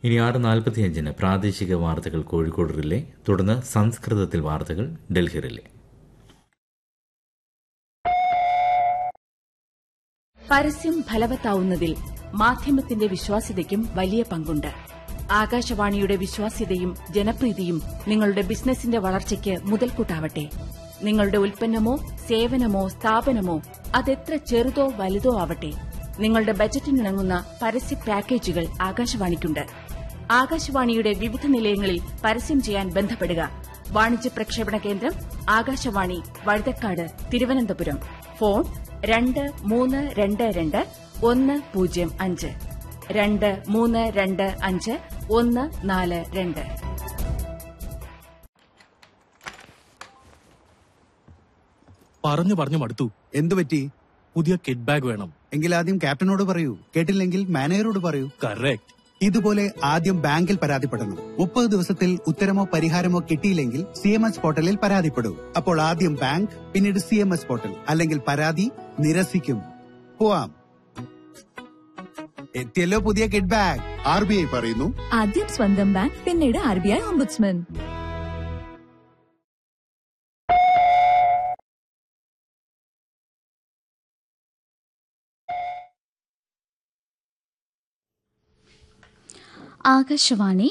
ഇനി ആറ് നാൽപ്പത്തിയഞ്ചിന് പ്രാദേശിക വാർത്തകൾ കോഴിക്കോട് റിലേ തുടർന്ന് സംസ്കൃതത്തിൽ വാർത്തകൾ ഡൽഹി റിലേ പരസ്യം ഫലവത്താവുന്നതിൽ മാധ്യമത്തിന്റെ വിശ്വാസ്യതയ്ക്കും വലിയ പങ്കുണ്ട് ആകാശവാണിയുടെ വിശ്വാസ്യതയും ജനപ്രീതിയും നിങ്ങളുടെ ബിസിനസിന്റെ വളർച്ചയ്ക്ക് മുതൽക്കൂട്ടാവട്ടെ നിങ്ങളുടെ ഉൽപ്പന്നമോ സേവനമോ സ്ഥാപനമോ അതെത്ര ചെറുതോ വലുതോ ആവട്ടെ നിങ്ങളുടെ ബജറ്റിനിണങ്ങുന്ന പരസ്യ പാക്കേജുകൾ ആകാശവാണിക്കുണ്ട് ആകാശവാണിയുടെ വിവിധ നിലയങ്ങളിൽ പരസ്യം ചെയ്യാൻ ബന്ധപ്പെടുക വാണിജ്യ പ്രക്ഷേപണ കേന്ദ്രം ആകാശവാണി വഴുതക്കാട് തിരുവനന്തപുരം ഫോൺ രണ്ട് മൂന്ന് രണ്ട് രണ്ട് ഒന്ന് പൂജ്യം അഞ്ച് രണ്ട് മൂന്ന് രണ്ട് അഞ്ച് ഒന്ന് നാല് രണ്ട് പറഞ്ഞു പറഞ്ഞു മടുത്തു എന്തു പറ്റി പുതിയ കിഡ് ബാഗ് വേണം എങ്കിൽ ആദ്യം ക്യാപ്റ്റനോട് പറയൂ കേട്ടില്ലെങ്കിൽ മാനേജറോട് പറയൂ കറക്റ്റ് ഇതുപോലെ ആദ്യം ബാങ്കിൽ പരാതിപ്പെടണം മുപ്പത് ദിവസത്തിൽ ഉത്തരമോ പരിഹാരമോ കിട്ടിയില്ലെങ്കിൽ സി എം എസ് പോർട്ടലിൽ പരാതിപ്പെടൂ അപ്പോൾ ആദ്യം ബാങ്ക് പിന്നീട് സി എം എസ് പോർട്ടൽ അല്ലെങ്കിൽ പരാതി നിരസിക്കും പോവാം എത്തിയല്ലോ പുതിയ കിഡ് ബാഗ് ആർ ബി ഐ പറയുന്നു ആദ്യം സ്വന്തം ബാങ്ക് പിന്നീട് R B I ombudsman Akashvani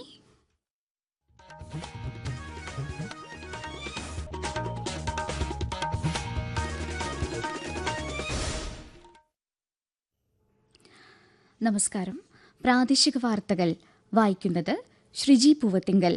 നമസ്കാരം പ്രാദേശിക വാർത്തകൾ വായിക്കുന്നത് ശ്രീജി പൂവത്തിങ്കൽ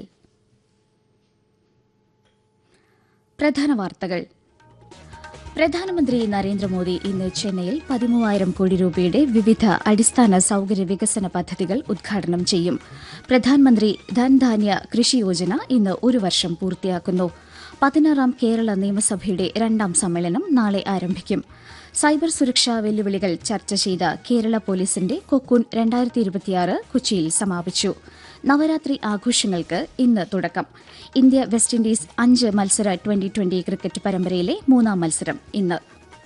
പ്രധാന വാർത്തകൾ പ്രധാനമന്ത്രി നരേന്ദ്രമോദി ഇന്ന് ചെന്നൈയിൽ പതിമൂവായിരം കോടി രൂപയുടെ വിവിധ അടിസ്ഥാന സൌകര്യ വികസന പദ്ധതികൾ ഉദ്ഘാടനം ചെയ്യും പ്രധാനമന്ത്രി ധൻധാന്യ കൃഷി യോജന ഇന്ന് ഒരു വർഷം പൂർത്തിയാക്കുന്നു പതിനാറാം കേരള നിയമസഭയുടെ രണ്ടാം സമ്മേളനം നാളെ ആരംഭിക്കും സൈബർ സുരക്ഷാ വെല്ലുവിളികൾ ചർച്ച ചെയ്ത കേരള പോലീസിന്റെ കൊക്കൂൻ രണ്ടായിരത്തി ഇരുപത്തിയാറ് കൊച്ചിയിൽ സമാപിച്ചു നവരാത്രി ആഘോഷങ്ങൾക്ക് ഇന്ന് തുടക്കം ഇന്ത്യ വെസ്റ്റ് ഇൻഡീസ് അഞ്ച് മത്സര ട്വന്റി ട്വന്റി ക്രിക്കറ്റ് പരമ്പരയിലെ മൂന്നാം മത്സരം ഇന്ന്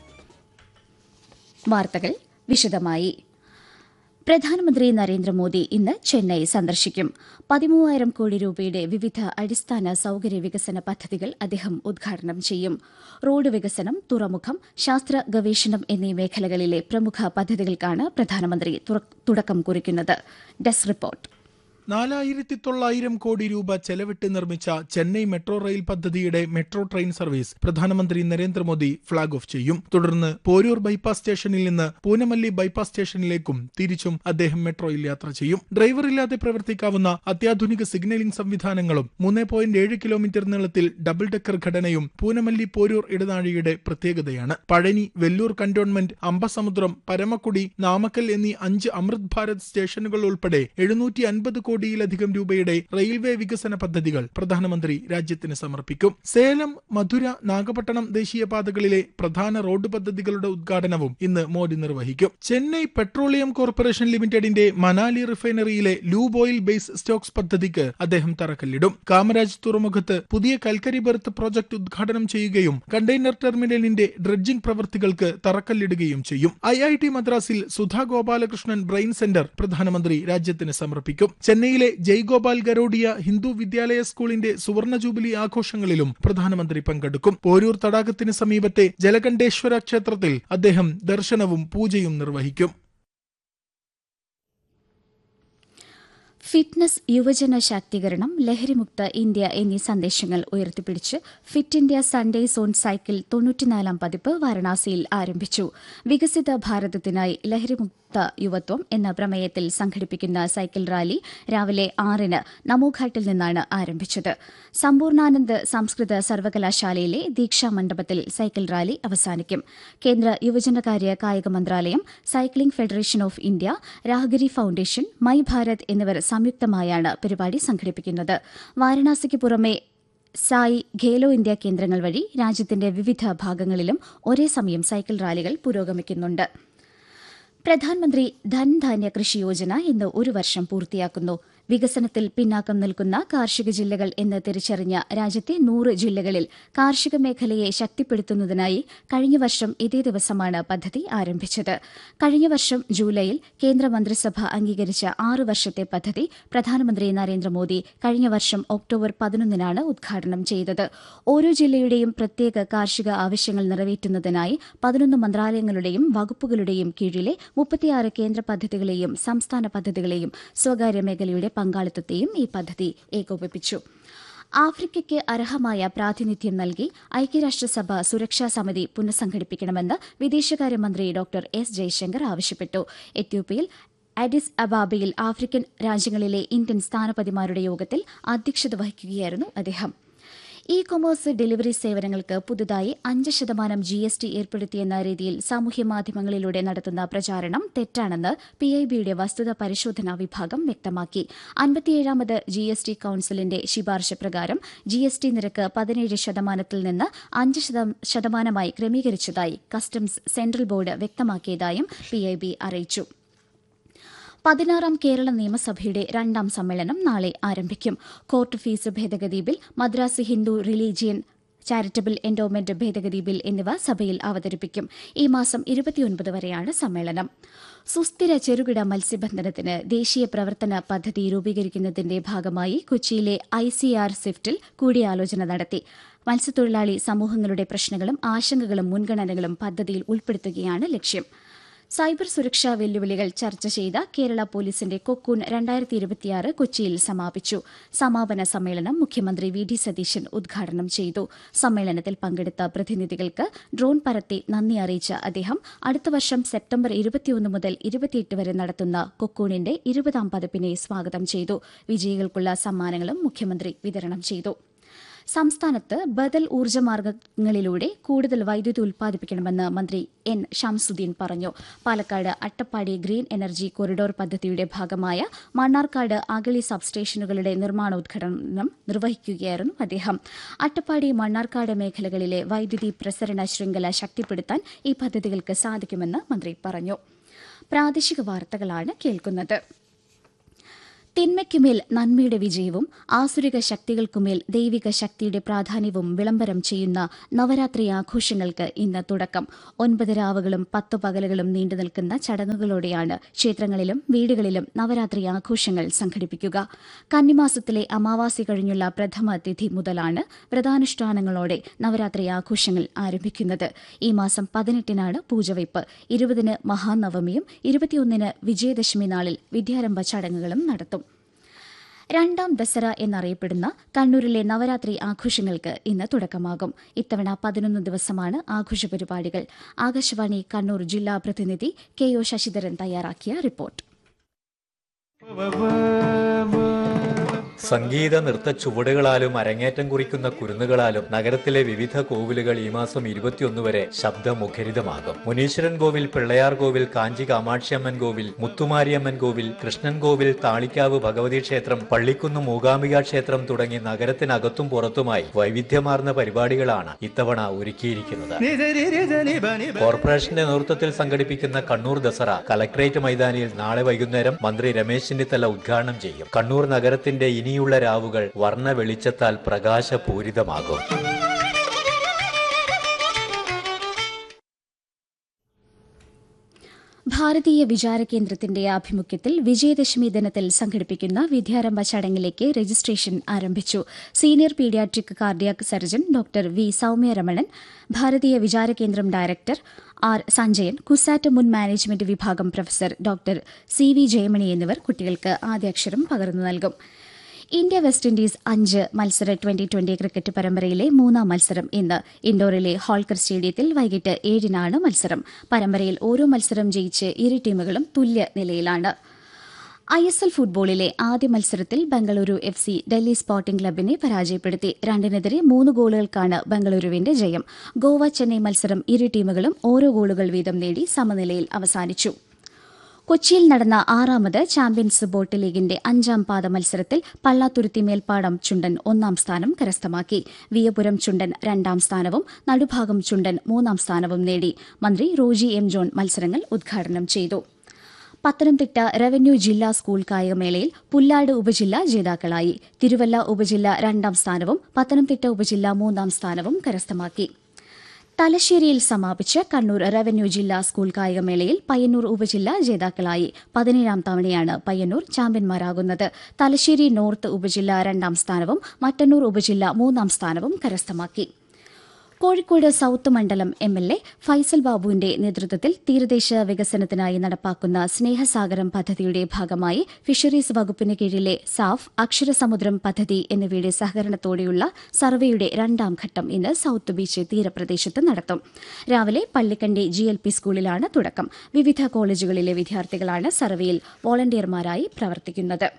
വാർത്തകൾ വിശദമായി പ്രധാനമന്ത്രി നരേന്ദ്രമോദി ഇന്ന് ചെന്നൈ സന്ദർശിക്കും പതിമൂവായിരം കോടി രൂപയുടെ വിവിധ അടിസ്ഥാന സൌകര്യ വികസന പദ്ധതികൾ അദ്ദേഹം ഉദ്ഘാടനം ചെയ്യും റോഡ് വികസനം തുറമുഖം ശാസ്ത്ര ഗവേഷണം എന്നീ മേഖലകളിലെ പ്രമുഖ പദ്ധതികൾക്കാണ് പ്രധാനമന്ത്രി തുടക്കം കുറിക്കുന്നത് ഡെസ്ക് റിപ്പോർട്ട് നാലായിരത്തി തൊള്ളായിരം കോടി രൂപ ചെലവിട്ട് നിർമ്മിച്ച ചെന്നൈ മെട്രോ റെയിൽ പദ്ധതിയുടെ മെട്രോ ട്രെയിൻ സർവീസ് പ്രധാനമന്ത്രി നരേന്ദ്രമോദി ഫ്ളാഗ് ഓഫ് ചെയ്യും തുടർന്ന് പോരൂർ ബൈപ്പാസ് സ്റ്റേഷനിൽ നിന്ന് പൂനമല്ലി ബൈപ്പാസ് സ്റ്റേഷനിലേക്കും തിരിച്ചും അദ്ദേഹം മെട്രോയിൽ യാത്ര ചെയ്യും ഡ്രൈവറില്ലാതെ പ്രവർത്തിക്കാവുന്ന അത്യാധുനിക സിഗ്നലിംഗ് സംവിധാനങ്ങളും മൂന്ന് പോയിന്റ് ഏഴ് കിലോമീറ്റർ നീളത്തിൽ ഡബിൾ ഡെക്കർ ഘടനയും പൂനമല്ലി പോരൂർ ഇടനാഴിയുടെ പ്രത്യേകതയാണ് പഴനി വെല്ലൂർ കന്റോൺമെന്റ് അമ്പസമുദ്രം പരമക്കുടി നാമക്കൽ എന്നീ അഞ്ച് അമൃത് ഭാരത് സ്റ്റേഷനുകൾ ഉൾപ്പെടെ എഴുന്നൂറ്റി അൻപത് കോടി കോടിയിലധികം രൂപയുടെ റെയിൽവേ വികസന പദ്ധതികൾ പ്രധാനമന്ത്രി രാജ്യത്തിന് സമർപ്പിക്കും സേലം മധുര നാഗപട്ടണം ദേശീയപാതകളിലെ പ്രധാന റോഡ് പദ്ധതികളുടെ ഉദ്ഘാടനവും ഇന്ന് മോദി നിർവഹിക്കും ചെന്നൈ പെട്രോളിയം കോർപ്പറേഷൻ ലിമിറ്റഡിന്റെ മനാലി റിഫൈനറിയിലെ ലൂബ് ഓയിൽ ബേസ് സ്റ്റോക്സ് പദ്ധതിക്ക് അദ്ദേഹം തറക്കല്ലിടും കാമരാജ് തുറമുഖത്ത് പുതിയ കൽക്കരി ബെർത്ത് പ്രോജക്ട് ഉദ്ഘാടനം ചെയ്യുകയും കണ്ടെയ്നർ ടെർമിനലിന്റെ ഡ്രഡ്ജിംഗ് പ്രവൃത്തികൾക്ക് തറക്കല്ലിടുകയും ചെയ്യും ഐ ഐ ടി മദ്രാസിൽ സുധാ ഗോപാലകൃഷ്ണൻ ബ്രെയിൻ സെന്റർ പ്രധാനമന്ത്രി രാജ്യത്തിന് സമർപ്പിക്കും ചെന്നൈ ചെന്നൈയിലെ ജയ്ഗോപാൽ ഗരോഡിയ ഹിന്ദു വിദ്യാലയ സ്കൂളിന്റെ സുവർണ ജൂബിലി ആഘോഷങ്ങളിലും പ്രധാനമന്ത്രി പങ്കെടുക്കും പോരൂർ തടാകത്തിന് സമീപത്തെ ജലകണ്ഠേശ്വര ക്ഷേത്രത്തിൽ അദ്ദേഹം ദർശനവും പൂജയും നിർവഹിക്കും ഫിറ്റ്നസ് യുവജന ശാക്തീകരണം ലഹരിമുക്ത ഇന്ത്യ എന്നീ സന്ദേശങ്ങൾ ഉയർത്തിപ്പിടിച്ച് fit India Sundays on cycle തൊണ്ണൂറ്റിനാലാം പതിപ്പ് വാരണാസിയിൽ ആരംഭിച്ചു വികസിത ഭാരതത്തിനായി ലഹരിമുക്ത യുവത്വം എന്ന പ്രമേയത്തിൽ സംഘടിപ്പിക്കുന്ന സൈക്കിൾ റാലി രാവിലെ ആറിന് നമോഘാട്ടിൽ നിന്നാണ് ആരംഭിച്ചത് സമ്പൂർണാനന്ദ് സംസ്കൃത സർവകലാശാലയിലെ ദീക്ഷാ മണ്ഡപത്തിൽ സൈക്കിൾ റാലി അവസാനിക്കും കേന്ദ്ര യുവജനകാര്യ കായിക മന്ത്രാലയം cycling federation of India Rahagiri foundation my Bharat എന്നിവർ സംയുക്തമായാണ് പരിപാടി സംഘടിപ്പിക്കുന്നത് വാരണാസിക്ക് പുറമെ സായി ഖേലോ ഇന്ത്യ കേന്ദ്രങ്ങൾ വഴി രാജ്യത്തിന്റെ വിവിധ ഭാഗങ്ങളിലും ഒരേ സമയം സൈക്കിൾ റാലികൾ പുരോഗമിക്കുന്നുണ്ട് പ്രധാനമന്ത്രി ധൻധാന്യ കൃഷി യോജന ഇന്ന് ഒരു വർഷം പൂർത്തിയാക്കുന്നു വികസനത്തിൽ പിന്നാക്കം നിൽക്കുന്ന കാർഷിക ജില്ലകൾ എന്ന് തിരിച്ചറിഞ്ഞ രാജ്യത്തെ നൂറ് ജില്ലകളിൽ കാർഷിക മേഖലയെ ശക്തിപ്പെടുത്തുന്നതിനായി കഴിഞ്ഞ വർഷം ഇതേ ദിവസമാണ് പദ്ധതി ആരംഭിച്ചത് കഴിഞ്ഞ വർഷം ജൂലൈയിൽ കേന്ദ്രമന്ത്രിസഭ അംഗീകരിച്ച ആറ് വർഷത്തെ പദ്ധതി പ്രധാനമന്ത്രി നരേന്ദ്രമോദി കഴിഞ്ഞ വർഷം ഒക്ടോബർ പതിനൊന്നിനാണ് ഉദ്ഘാടനം ചെയ്തത് ഓരോ ജില്ലയുടെയും പ്രത്യേക കാർഷിക ആവശ്യങ്ങൾ നിറവേറ്റുന്നതിനായി പതിനൊന്ന് മന്ത്രാലയങ്ങളുടെയും വകുപ്പുകളുടെയും കീഴിലെ മുപ്പത്തിയാറ് കേന്ദ്ര പദ്ധതികളെയും സംസ്ഥാന പദ്ധതികളെയും സ്വകാര്യ മേഖലയുടെ പങ്കാളിത്തത്തെയും ഈ പദ്ധതി ഏകോപിപ്പിച്ചു ആഫ്രിക്കയ്ക്ക് അർഹമായ പ്രാതിനിധ്യം നൽകി ഐക്യരാഷ്ട്രസഭ സുരക്ഷാ സമിതി പുനഃസംഘടിപ്പിക്കണമെന്ന് വിദേശകാര്യമന്ത്രി ഡോക്ടർ എസ് ജയശങ്കർ ആവശ്യപ്പെട്ടു എത്യോപ്യയിൽ അഡിസ് അബാബയിൽ ആഫ്രിക്കൻ രാജ്യങ്ങളിലെ ഇന്ത്യൻ സ്ഥാനപതിമാരുടെ യോഗത്തിൽ അധ്യക്ഷത വഹിക്കുകയായിരുന്നു അദ്ദേഹം ഇ കൊമേഴ്സ് ഡെലിവറി സേവനങ്ങൾക്ക് പുതുതായി അഞ്ച് ശതമാനം ജി എസ് ടി ഏർപ്പെടുത്തിയെന്ന രീതിയിൽ സാമൂഹ്യ മാധ്യമങ്ങളിലൂടെ നടത്തുന്ന പ്രചാരണം തെറ്റാണെന്ന് പി ഐ ബിയുടെ വസ്തുത പരിശോധനാ വിഭാഗം വ്യക്തമാക്കി അൻപത്തിയേഴാമത് ജി എസ് ടി കൌൺസിലിന്റെ ശുപാർശ പ്രകാരം ജി എസ് ടി നിരക്ക് പതിനേഴ് ശതമാനത്തിൽ നിന്ന് അഞ്ച് ശതമാനമായി ക്രമീകരിച്ചതായി കസ്റ്റംസ് സെൻട്രൽ ബോർഡ് വ്യക്തമാക്കിയതായും പി ഐ ബി അറിയിച്ചു പതിനാറാം കേരള നിയമസഭയുടെ രണ്ടാം സമ്മേളനം നാളെ ആരംഭിക്കും കോർട്ട് ഫീസ് ഭേദഗതി bill Madras Hindu religion charitable endowment ഭേദഗതി ബിൽ എന്നിവ സഭയിൽ അവതരിപ്പിക്കും ഈ മാസം ഇരുപത്തിയൊൻപത് വരെയാണ് സമ്മേളനം സുസ്ഥിര ചെറുകിട മത്സ്യബന്ധനത്തിന് ദേശീയ പ്രവർത്തന പദ്ധതി രൂപീകരിക്കുന്നതിന്റെ ഭാഗമായി കൊച്ചിയിലെ ഐ സി ആർ സ്വിഫ്റ്റിൽ കൂടിയാലോചന നടത്തി മത്സ്യത്തൊഴിലാളി സമൂഹങ്ങളുടെ പ്രശ്നങ്ങളും ആശങ്കകളും മുൻഗണനകളും പദ്ധതിയിൽ ഉൾപ്പെടുത്തുകയാണ് ലക്ഷ്യം സൈബർ സുരക്ഷാ വെല്ലുവിളികൾ ചർച്ച ചെയ്ത കേരള പോലീസിന്റെ കൊക്കൂൺ രണ്ടായിരത്തി ഇരുപത്തിയാറ് കൊച്ചിയിൽ സമാപിച്ചു സമാപന സമ്മേളനം മുഖ്യമന്ത്രി വി ഡി സതീശൻ ഉദ്ഘാടനം ചെയ്തു സമ്മേളനത്തിൽ പങ്കെടുത്ത പ്രതിനിധികൾക്ക് ഡ്രോൺ പറത്തി നന്ദി അറിയിച്ച അദ്ദേഹം അടുത്ത വർഷം സെപ്റ്റംബർ ഇരുപത്തിയൊന്ന് മുതൽ ഇരുപത്തിയെട്ട് വരെ നടത്തുന്ന കൊക്കൂണിന്റെ ഇരുപതാം പതിപ്പിനെ സ്വാഗതം ചെയ്തു വിജയികൾക്കുള്ള സമ്മാനങ്ങളും മുഖ്യമന്ത്രി വിതരണം ചെയ്തു സംസ്ഥാനത്ത് ബദൽ ഊർജ്ജമാർഗ്ഗങ്ങളിലൂടെ കൂടുതൽ വൈദ്യുതി ഉൽപ്പാദിപ്പിക്കണമെന്ന് മന്ത്രി എൻ ഷംസുദ്ദീൻ പറഞ്ഞു Palakkad Attappadi green energy corridor പദ്ധതിയുടെ ഭാഗമായ മണ്ണാർക്കാട് അഗളി സബ്സ്റ്റേഷനുകളുടെ നിർമ്മാണോദ്ഘാടനം നിർവഹിക്കുകയായിരുന്നു അദ്ദേഹം അട്ടപ്പാടി മണ്ണാർക്കാട് മേഖലകളിലെ വൈദ്യുതി പ്രസരണ ശൃംഖല ശക്തിപ്പെടുത്താൻ ഈ പദ്ധതികൾക്ക് സാധിക്കുമെന്ന് മന്ത്രി പറഞ്ഞു പ്രാദേശിക വാർത്തകളാണ് കേൾക്കുന്നത് തിന്മയ്ക്കുമേൽ നന്മയുടെ വിജയവും ആസുരിക ശക്തികൾക്കുമേൽ ദൈവിക ശക്തിയുടെ പ്രാധാന്യവും വിളംബരം ചെയ്യുന്ന നവരാത്രി ആഘോഷങ്ങൾക്ക് ഇന്ന് തുടക്കം ഒൻപത് രാവുകളും പത്ത് പകലുകളും നീണ്ടുനിൽക്കുന്ന ചടങ്ങുകളോടെയാണ് ക്ഷേത്രങ്ങളിലും വീടുകളിലും നവരാത്രി ആഘോഷങ്ങൾ സംഘടിപ്പിക്കുക കന്നിമാസത്തിലെ അമാവാസി കഴിഞ്ഞുള്ള പ്രഥമ തിഥി മുതലാണ് വ്രതാനുഷ്ഠാനങ്ങളോടെ നവരാത്രി ആഘോഷങ്ങൾ ആരംഭിക്കുന്നത് ഈ മാസം പതിനെട്ടിനാണ് പൂജവയ്പ് ഇരുപതിന് മഹാനവമിയും ഇരുപത്തിയൊന്നിന് വിജയദശമി നാളിൽ വിദ്യാരംഭ ചടങ്ങുകളും നടത്തും രണ്ടാം ദസറ എന്നറിയപ്പെടുന്ന കണ്ണൂരിലെ നവരാത്രി ആഘോഷങ്ങൾക്ക് ഇന്ന് തുടക്കമാകും ഇത്തവണ പതിനൊന്ന് ദിവസമാണ് ആഘോഷ പരിപാടികൾ ആകാശവാണി കണ്ണൂർ ജില്ലാ പ്രതിനിധി കെ ഒ ശശിധരൻ തയ്യാറാക്കിയ റിപ്പോർട്ട് സംഗീത നൃത്ത ചുവടുകളാലും അരങ്ങേറ്റം കുറിക്കുന്ന കുരുന്നുകളാലും നഗരത്തിലെ വിവിധ കോവിലുകൾ ഈ മാസം ഇരുപത്തിയൊന്ന് വരെ ശബ്ദമുഖരിതമാകും മുനീശ്വരൻ കോവിൽ പിള്ളയാർ കോവിൽ കാഞ്ചി കാമാക്ഷിയമ്മൻ കോവിൽ മുത്തുമാരിയമ്മൻ കോവിൽ കൃഷ്ണൻ കോവിൽ താളിക്കാവ് ഭഗവതി ക്ഷേത്രം പള്ളിക്കുന്ന് മൂകാംബിക ക്ഷേത്രം തുടങ്ങി നഗരത്തിനകത്തും പുറത്തുമായി വൈവിധ്യമാർന്ന പരിപാടികളാണ് ഇത്തവണ ഒരുക്കിയിരിക്കുന്നത് കോർപ്പറേഷന്റെ നേതൃത്വത്തിൽ സംഘടിപ്പിക്കുന്ന കണ്ണൂർ ദസറ കലക്ട്രേറ്റ് മൈതാനിയിൽ നാളെ വൈകുന്നേരം മന്ത്രി രമേശ് ചെന്നിത്തല ഉദ്ഘാടനം ചെയ്യും കണ്ണൂർ നഗരത്തിന്റെ ഇനിയുള്ള രാവുകൾ വർണ്ണ വെളിച്ചത്താൽ പ്രകാശപൂരിതമാകും ഭാരതീയ വിചാര കേന്ദ്രത്തിന്റെ ആഭിമുഖ്യത്തിൽ വിജയദശമി ദിനത്തിൽ സംഘടിപ്പിക്കുന്ന വിദ്യാരംഭ ചടങ്ങിലേക്ക് രജിസ്ട്രേഷൻ ആരംഭിച്ചു senior paediatric cardiac surgeon doctor V Soumyaramanan Bharatiya Vichara കേന്ദ്രം ഡയറക്ടർ ആർ സഞ്ജയൻ കുസാറ്റ് മുൻ മാനേജ്മെന്റ് വിഭാഗം professor doctor C V Jayamani എന്നിവർ കുട്ടികൾക്ക് ആദ്യാക്ഷരം പകർന്നു നൽകും ഇന്ത്യ വെസ്റ്റ് ഇൻഡീസ് അഞ്ച് മത്സര ട്വന്റി ട്വന്റി ക്രിക്കറ്റ് പരമ്പരയിലെ മൂന്നാം മത്സരം ഇന്ന് ഇൻഡോറിലെ ഹോൾക്കർ സ്റ്റേഡിയത്തിൽ വൈകിട്ട് ഏഴിനാണ് മത്സരം പരമ്പരയിൽ ഓരോ മത്സരം ജയിച്ച് ഇരു ടീമുകളും തുല്യ നിലയിലാണ് ഐ എസ് എൽ ഫുട്ബോളിലെ ആദ്യ മത്സരത്തിൽ Bengaluru F C Delhi sporting ക്ലബിനെ പരാജയപ്പെടുത്തി രണ്ടിനെതിരെ മൂന്ന് ഗോളുകൾക്കാണ് ബംഗളൂരുവിന്റെ ജയം ഗോവ ചെന്നൈ മത്സരം ഇരു ടീമുകളും ഓരോ ഗോളുകൾ വീതം നേടി സമനിലയിൽ അവസാനിച്ചു കൊച്ചിയിൽ നടന്ന ആറാമത് ചാമ്പ്യൻസ് ബോട്ട് ലീഗിന്റെ അഞ്ചാം പാദ മത്സരത്തിൽ പള്ളാത്തുരുത്തി മേൽപ്പാടം ചുണ്ടൻ ഒന്നാം സ്ഥാനം കരസ്ഥമാക്കി വിയപുരം ചുണ്ടൻ രണ്ടാം സ്ഥാനവും നടുഭാഗം ചുണ്ടൻ മൂന്നാം സ്ഥാനവും നേടി മന്ത്രി റോജി എം ജോൺ മത്സരങ്ങൾ ഉദ്ഘാടനം ചെയ്തു പത്തനംതിട്ട റവന്യൂ ജില്ലാ സ്കൂൾ കായികമേളയിൽ പുല്ലാട് ഉപജില്ല ജേതാക്കളായി തിരുവല്ല ഉപജില്ല രണ്ടാം സ്ഥാനവും പത്തനംതിട്ട ഉപജില്ല മൂന്നാം സ്ഥാനവും കരസ്ഥമാക്കി തലശ്ശേരിയിൽ സമാപിച്ച കണ്ണൂർ റവന്യൂ ജില്ലാ സ്കൂൾ കായികമേളയിൽ പയ്യന്നൂർ ഉപജില്ല ജേതാക്കളായി പതിനേഴാം തവണയാണ് പയ്യന്നൂർ ചാമ്പ്യന്മാരാകുന്നത് തലശ്ശേരി നോർത്ത് ഉപജില്ല രണ്ടാം സ്ഥാനവും മട്ടന്നൂർ ഉപജില്ല മൂന്നാം സ്ഥാനവും കരസ്ഥമാക്കി കോഴിക്കോട് സൌത്ത് മണ്ഡലം എം എൽ എ ഫൈസൽ ബാബുവിന്റെ നേതൃത്വത്തിൽ തീരദേശ വികസനത്തിനായി നടപ്പാക്കുന്ന സ്നേഹസാഗരം പദ്ധതിയുടെ ഭാഗമായി ഫിഷറീസ് വകുപ്പിന് കീഴിലെ സാഫ് അക്ഷരസമുദ്രം പദ്ധതി എന്നിവയുടെ സഹകരണത്തോടെയുള്ള സർവേയുടെ രണ്ടാം ഘട്ടം ഇന്ന് സൌത്ത് ബീച്ച് തീരപ്രദേശത്ത് നടത്തും രാവിലെ പള്ളിക്കണ്ടി ജി എൽ പി സ്കൂളിലാണ് തുടക്കം വിവിധ കോളേജുകളിലെ വിദ്യാർത്ഥികളാണ് സർവേയിൽ വോളണ്ടിയർമാരായി പ്രവർത്തിക്കുന്നത്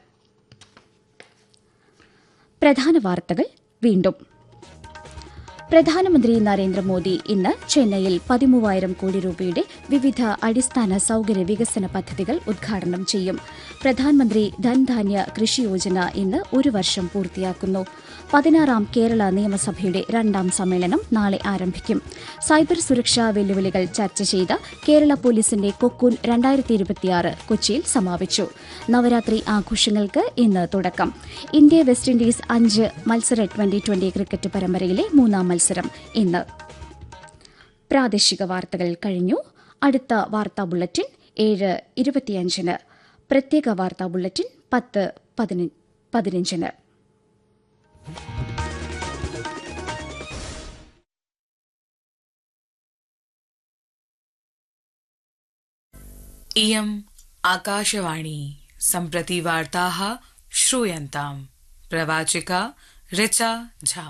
പ്രധാന വാർത്തകൾ വീണ്ടും പ്രധാനമന്ത്രി നരേന്ദ്രമോദി ഇന്ന് ചെന്നൈയിൽ പതിമൂവായിരം കോടി രൂപയുടെ വിവിധ അടിസ്ഥാന സൌകര്യ വികസന പദ്ധതികൾ ഉദ്ഘാടനം ചെയ്യും പ്രധാനമന്ത്രി ധൻധാന്യ കൃഷി യോജന ഇന്ന് ഒരു വർഷം പൂർത്തിയാക്കുന്നു പതിനാറാം കേരള നിയമസഭയുടെ രണ്ടാം സമ്മേളനം നാളെ ആരംഭിക്കും സൈബർ സുരക്ഷാ വെല്ലുവിളികൾ ചർച്ച ചെയ്ത കേരള പോലീസിന്റെ കൊക്കൂൻ രണ്ടായിരത്തി ഇരുപത്തിയാറ് കൊച്ചിയിൽ സമാപിച്ചു നവരാത്രി ആഘോഷങ്ങൾക്ക് ഇന്ന് തുടക്കം ഇന്ത്യ വെസ്റ്റ് ഇൻഡീസ് അഞ്ച് മത്സര ട്വന്റി ട്വന്റി ക്രിക്കറ്റ് പരമ്പരയിലെ മൂന്നാം മത്സരം ഇന്ന് പ്രാദേശിക വാർത്തകൾ കഴിഞ്ഞു അടുത്ത വാർത്താ ബുള്ളറ്റിൻ ഏഴ് ഇരുപത്തിയഞ്ചിന് പ്രത്യേക വാർത്താ ബുള്ളറ്റിൻ പത്ത് പതിന- പതിനഞ്ചിന് इयम् आकाशवाणी सम्प्रति वार्ताः श्रूयन्ताम् प्रवाचिका ऋचा झा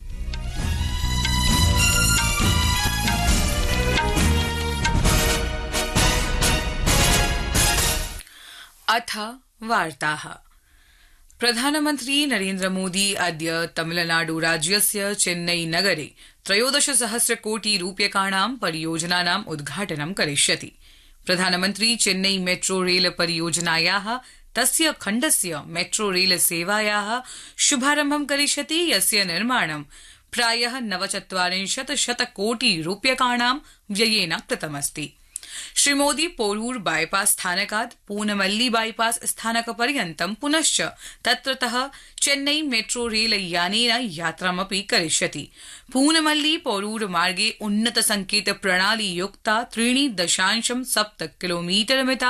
अथ वार्ताः प्रधानमन्त्री नरेन्द्रमोदी अद्य तमिलनाडु राज्यस्य चेन्नई नगरे त्रयोदश सहस्र कोटि रूप्यकाणां परियोजनानाम् उद्घाटनं करिष्यति प्रधानमन्त्री चेन्नई मेट्रो रेल परियोजनाया तस्य खण्डस्य मेट्रो रेल सेवाया शुभारम्भं करिष्यति यस्य निर्माणं प्राय नवचत्वारिंशत् शतकोटि रूप्यकाणां व्ययेन कृतमस्ति श्रीमोदी पोरूर बाईपास स्थानकात् पूनमल्ली बाईपास स्थानकपर्यन्तं पुनश्च तत्रतः चेन्नई मेट्रो रेल यानेन यात्रामपि करिष्यति पूनमल्ली पोरूर मार्गे उन्नत संकेत प्रणाली युक्ता त्रीणि दशांशं सप्त किलोमीटर मिता